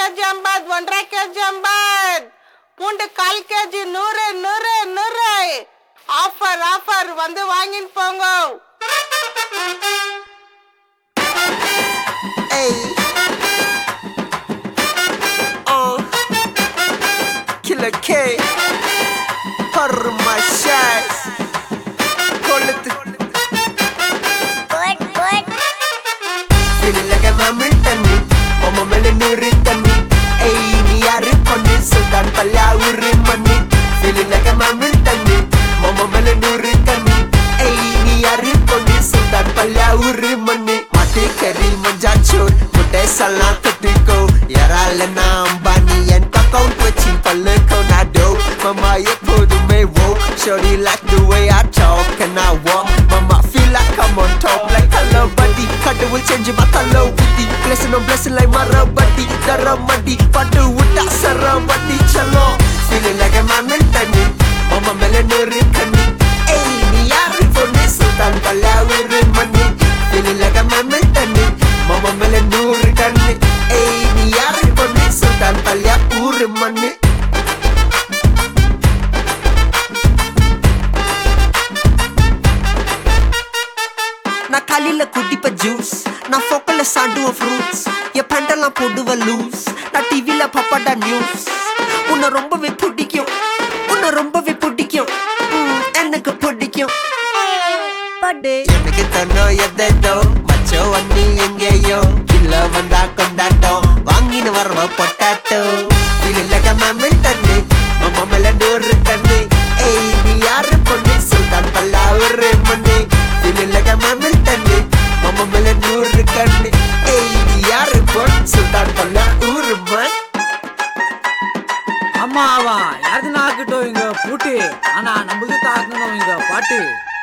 KG ஐம்பது ஒன்றரை KG ஐம்பது பூண்டு கால் கேஜி நூறு நூறு நூறு ஆஃபர் ஆஃபர் வந்து வாங்கின்னு போங்க Ayy. Uh. Killer K. Horror my shots. Call it the. Feeling like I'm Hamilton. Mama Melanuri Tani. Ayy, நீ யாரு பொண்ணு சுல்தான் பல்லா உரு மண்ணி Feeling like I'm Hamilton. Mama Melanuri Tani. Ayy, நீ யாரு பொண்ணு சுல்தான் பல்லா உரு மண்ணி மாட்டு கறி மஞ்சாச்சோர் முட்டை சல்லாம் தொட்டுக்கோ யாரால நான் அம்பானி என் அக்கௌண்ட் வச்சு பல்லுக்கோ நான் டோ மாமா எப்போதுமே wo Shorty like the way I talk and I walk Mama feel like I'm on top like hello buddy கடவுள் செஞ்சு மத்தல்லோ புத்தி blessing on blessing like மரபட்டி தரமட்டி பட்டு விட்டா சரமட்டி செல்லோ feeling like I'm Hamilton மாமா மேல நூறு கண்ணி ஏய் நீ யாரு பொண்ணு சுல்தான் பல்லா ஒரு மண்ணி feeling like I'm Hamilton மாமா மேல நூறு கண்ணு ஏய் நீ யாரு பொண்ணு சுல்தான் பல்லா ஊரு மண்ணு நான் காலையில குடிப்ப ஜூஸ் நான் ஃபோக்கல்ல சாண்டுவ ஃப்ரூட்ஸ் என் பண்டெல்லாம் போடுவ லூஸ் நான் டிவில பப்பாடா நியூஸ் உன்னை ரொம்பவே பிடிக்கும் உன்னை ரொம்பவே பிடிக்கும் ம், எனக்கு பிடிக்கும் எனக்கு தன்னோ எதோ மச்சோ வண்டி எங்கேயோ இல்ல வந்தா கொண்டாட்டம் வாங்கின்னு வரவ பொட்டாட்டோ இல்ல மாமில் தண்ணி மாமா மேல நூறு தண்ணி ஏய் நீ யாரு பொண்ணு சுல்தான் பல்லா ஒரு மண்ணி இல்ல மாமில் தண்ணி மாமா மேல நூறு கண்ணு ஏய் நீ யாரு பொண்ணு சுல்தான் பல்லா ஊரு மண் அம்மா அவன் யாருதுன்னு ஆக்கட்டும் இங்க பூட்டு ஆனா நம்மளுக்கு தாக்கணும் இங்க பாட்டு